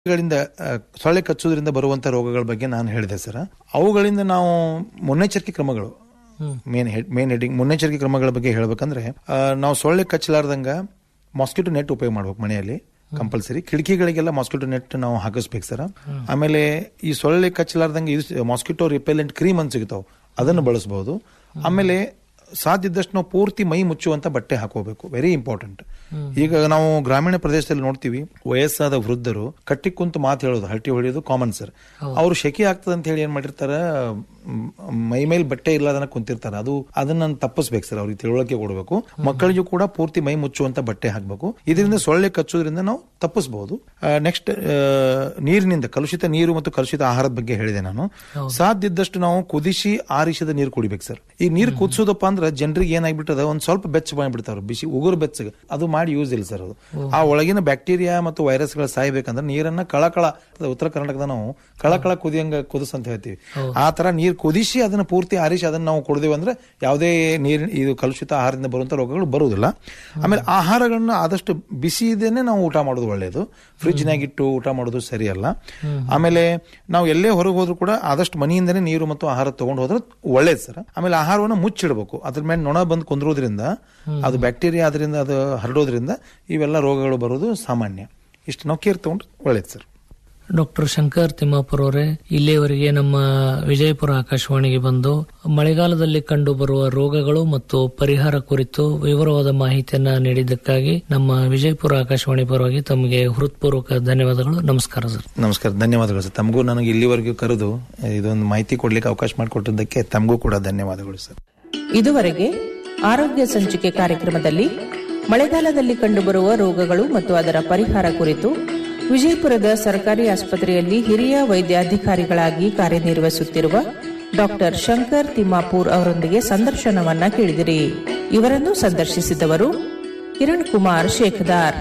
ಗಳಿಂದ ಆ, ಸೊಳ್ಳೆ ಕಚ್ಚುವುದರಿಂದ ಬರುವಂತ ರೋಗಗಳ ಬಗ್ಗೆ ನಾನು ಹೇಳಿದೆ ಸರ್ ಅವುಗಳಿಂದ ನಾವು ಮುನ್ನೆಚ್ಚರಿಕೆ ಕ್ರಮಗಳು ಮೇನ್ ಹೆಡ್ ಮೇನ್ ಹೆಡಿಂಗ್ ಮುನ್ನೆಚ್ಚರಿಕೆ ಕ್ರಮಗಳ ಬಗ್ಗೆ ಹೇಳ್ಬೇಕಂದ್ರೆ ಆ, ನಾವು ಸೊಳ್ಳೆ ಕಚ್ಚಲಾರ್ದಂಗ ಮಾಸ್ಕಿಟೋ ನೆಟ್ ಉಪಯೋಗ ಮಾಡ್ಬೇಕು ಮನೆಯಲ್ಲಿ ಕಂಪಲ್ಸರಿ ಕಿಟಕಿಗಳಿಗೆಲ್ಲ ಮಾಸ್ಕಿಟೋ ನೆಟ್ ನಾವು ಹಾಕಿಸ್ಬೇಕು ಸರ್ ಆಮೇಲೆ ಈ ಸೊಳ್ಳೆ ಕಚ್ಚಲಾರ್ದಂಗೆ ಇದು ಮಾಸ್ಕಿಟೋ ರಿಪೆಲೆಂಟ್ ಕ್ರೀಮ್ ಅಂತ ಸಿಗ್ತಾವ ಅದನ್ನು ಬಳಸಬಹುದು ಆಮೇಲೆ ಸಾಧ್ಯ ಇದ್ದಷ್ಟು ನಾವು ಪೂರ್ತಿ ಮೈ ಮುಚ್ಚುವಂತ ಬಟ್ಟೆ ಹಾಕೋಬೇಕು ವೆರಿ ಇಂಪಾರ್ಟೆಂಟ್ ಈಗ ನಾವು ಗ್ರಾಮೀಣ ಪ್ರದೇಶದಲ್ಲಿ ನೋಡ್ತೀವಿ ವಯಸ್ಸಾದ ವೃದ್ಧರು ಕಟ್ಟಿ ಕುಂತು ಮಾತು ಹೇಳೋದು ಹರಟಿ ಹೊಡೆಯೋದು ಕಾಮನ್ ಸರ್ ಅವ್ರು ಶೆಕೆ ಆಗ್ತದೆ ಅಂತ ಹೇಳಿ ಏನ್ ಮಾಡಿರ್ತಾರ ಮ್, ಮೈ ಮೇಲೆ ಬಟ್ಟೆ ಇಲ್ಲದನ್ನ ಕುಂತಿರ್ತಾರ ಅದು ಅದನ್ನ ತಪ್ಪಿಸ್ಬೇಕು ಸರ್ ಅವ್ರಿಗೆ ತಿಳುವಳಿಕೆ ಕೊಡಬೇಕು ಮಕ್ಕಳಿಗೂ ಕೂಡ ಪೂರ್ತಿ ಮೈ ಮುಚ್ಚುವಂತ ಬಟ್ಟೆ ಹಾಕಬೇಕು ಇದರಿಂದ ಸೊಳ್ಳೆ ಕಚ್ಚೋದ್ರಿಂದ ನಾವು ತಪ್ಪಿಸಬಹುದು ನೆಕ್ಸ್ಟ್ ನೀರಿನಿಂದ ಕಲುಷಿತ ನೀರು ಮತ್ತು ಕಲುಷಿತ ಆಹಾರದ ಬಗ್ಗೆ ಹೇಳಿದೆ ನಾನು ಸಾಧ್ಯ ಇದ್ದಷ್ಟು ನಾವು ಕುದಿಸಿ ಆರಿಸಿದ ನೀರು ಕುಡಿಬೇಕು ಸರ್ ಈ ನೀರು ಕುದಿಸೋದಪ್ಪ ಅಂದ್ರೆ ಜನರಿಗೆ ಏನಾಗ್ಬಿಟ್ಟದ ಒಂದ್ ಸ್ವಲ್ಪ ಬೆಚ್ಚ ಬಂದ್ಬಿಡ್ತಾರ ಬಿಸಿ ಉಗುರು ಬೆಚ್ಚಗೆ ಅದು ಮಾಡಿ ಯೂಸ್ ಇಲ್ಲ ಸರ್ ಅದು ಆ ಒಳಗಿನ ಬ್ಯಾಕ್ಟೀರಿಯಾ ಮತ್ತು ವೈರಸ್ಗಳು ಸಾಯ್ಬೇಕಂದ್ರೆ ನೀರನ್ನ ಕಳಕಳ ಉತ್ತರ ಕರ್ನಾಟಕದ ನಾವು ಕಳಕಳ ಕುದಿಯಂಗ ಕುದಿಸ್ ಅಂತ ಹೇಳ್ತೀವಿ ಆ ತರ ನೀರು ಕುದಿಸಿ ಅದನ್ನ ಪೂರ್ತಿ ಆರಿಸಿ ಅದನ್ನ ನಾವು ಕುಡಿದೇವೆ ಅಂದ್ರೆ ಯಾವುದೇ ನೀರಿನ ಇದು ಕಲುಷಿತ ಆಹಾರದಿಂದ ಬರುವಂತ ರೋಗಗಳು ಬರುವುದಿಲ್ಲ ಆಮೇಲೆ ಆಹಾರಗಳನ್ನ ಆದಷ್ಟು ಬಿಸಿ ಇದೇನೆ ನಾವು ಊಟ ಮಾಡೋದು ಒಳ್ಳೆಯದು ಫ್ರಿಜ್ನಾಗ ಇಟ್ಟು ಊಟ ಮಾಡೋದು ಸರಿಯಲ್ಲ ಆಮೇಲೆ ನಾವು ಎಲ್ಲೇ ಹೊರಗೆ ಹೋದ್ರು ಕೂಡ ಆದಷ್ಟು ಮನೆಯಿಂದನೇ ನೀರು ಮತ್ತು ಆಹಾರ ತಗೊಂಡು ಹೋದ್ರೆ ಒಳ್ಳೇದು ಸರ್ ಆಮೇಲೆ ಆಹಾರವನ್ನು ಮುಚ್ಚಿಡಬೇಕು ಅದ್ರ ಮೇಲೆ ನೊಣ ಬಂದು ಕುಂದ್ರೋದ್ರಿಂದ ಅದು ಬ್ಯಾಕ್ಟೀರಿಯಾ ಅದರಿಂದ ಅದು ಹರಡೋದ್ರಿಂದ ಇವೆಲ್ಲ ರೋಗಗಳು ಬರೋದು ಸಾಮಾನ್ಯ ಇಷ್ಟು ನಾವು ಕೇರ್ ತಗೊಂಡ್ರೆ ಒಳ್ಳೇದು ಸರ್ ಡಾಕ್ಟರ್ ಶಂಕರ್ ತಿಮ್ಮಾಪುರ ಅವರೇ ಇಲ್ಲಿಯವರೆಗೆ ನಮ್ಮ ವಿಜಯಪುರ ಆಕಾಶವಾಣಿಗೆ ಬಂದು ಮಳೆಗಾಲದಲ್ಲಿ ಕಂಡು ಬರುವ ರೋಗಗಳು ಮತ್ತು ಪರಿಹಾರ ಕುರಿತು ವಿವರವಾದ ಮಾಹಿತಿಯನ್ನ ನೀಡಿದ್ದಕ್ಕಾಗಿ ನಮ್ಮ ವಿಜಯಪುರ ಆಕಾಶವಾಣಿ ಪರವಾಗಿ ತಮಗೆ ಹೃತ್ಪೂರ್ವಕ ಧನ್ಯವಾದಗಳು ನಮಸ್ಕಾರ ಸರ್ ನಮಸ್ಕಾರ ಧನ್ಯವಾದಗಳು ಸರ್ ತಮಗೂ ನನಗೆ ಇಲ್ಲಿವರೆಗೂ ಕರೆದು ಇದೊಂದು ಮಾಹಿತಿ ಕೊಡ್ಲಿಕ್ಕೆ ಅವಕಾಶ ಮಾಡಿಕೊಟ್ಟಿದ್ದಕ್ಕೆ ತಮಗೂ ಕೂಡ ಧನ್ಯವಾದಗಳು ಸರ್ ಇದುವರೆಗೆ ಆರೋಗ್ಯ ಸಂಚಿಕೆ ಕಾರ್ಯಕ್ರಮದಲ್ಲಿ ಮಳೆಗಾಲದಲ್ಲಿ ಕಂಡುಬರುವ ರೋಗಗಳು ಮತ್ತು ಅದರ ಪರಿಹಾರ ಕುರಿತು ವಿಜಯಪುರದ ಸರ್ಕಾರಿ ಆಸ್ಪತ್ರೆಯಲ್ಲಿ ಹಿರಿಯ ವೈದ್ಯಾಧಿಕಾರಿಗಳಾಗಿ ಕಾರ್ಯನಿರ್ವಹಿಸುತ್ತಿರುವ ಡಾಕ್ಟರ್ ಶಂಕರ್ ತಿಮ್ಮಾಪೂರ್ ಅವರೊಂದಿಗೆ ಸಂದರ್ಶನವನ್ನ ಕೇಳಿದಿರಿ ಇವರನ್ನು ಸಂದರ್ಶಿಸಿದವರು ಕಿರಣ್ ಕುಮಾರ್ ಶೇಖದಾರ್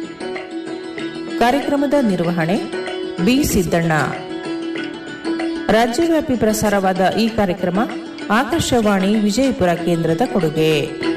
ಕಾರ್ಯಕ್ರಮದ ನಿರ್ವಹಣೆ ಬಿ ಸಿದ್ದಣ್ಣ ರಾಜ್ಯವ್ಯಾಪಿ ಪ್ರಸಾರವಾದ ಈ ಕಾರ್ಯಕ್ರಮ ಆಕಾಶವಾಣಿ ವಿಜಯಪುರ ಕೇಂದ್ರದ ಕೊಡುಗೆ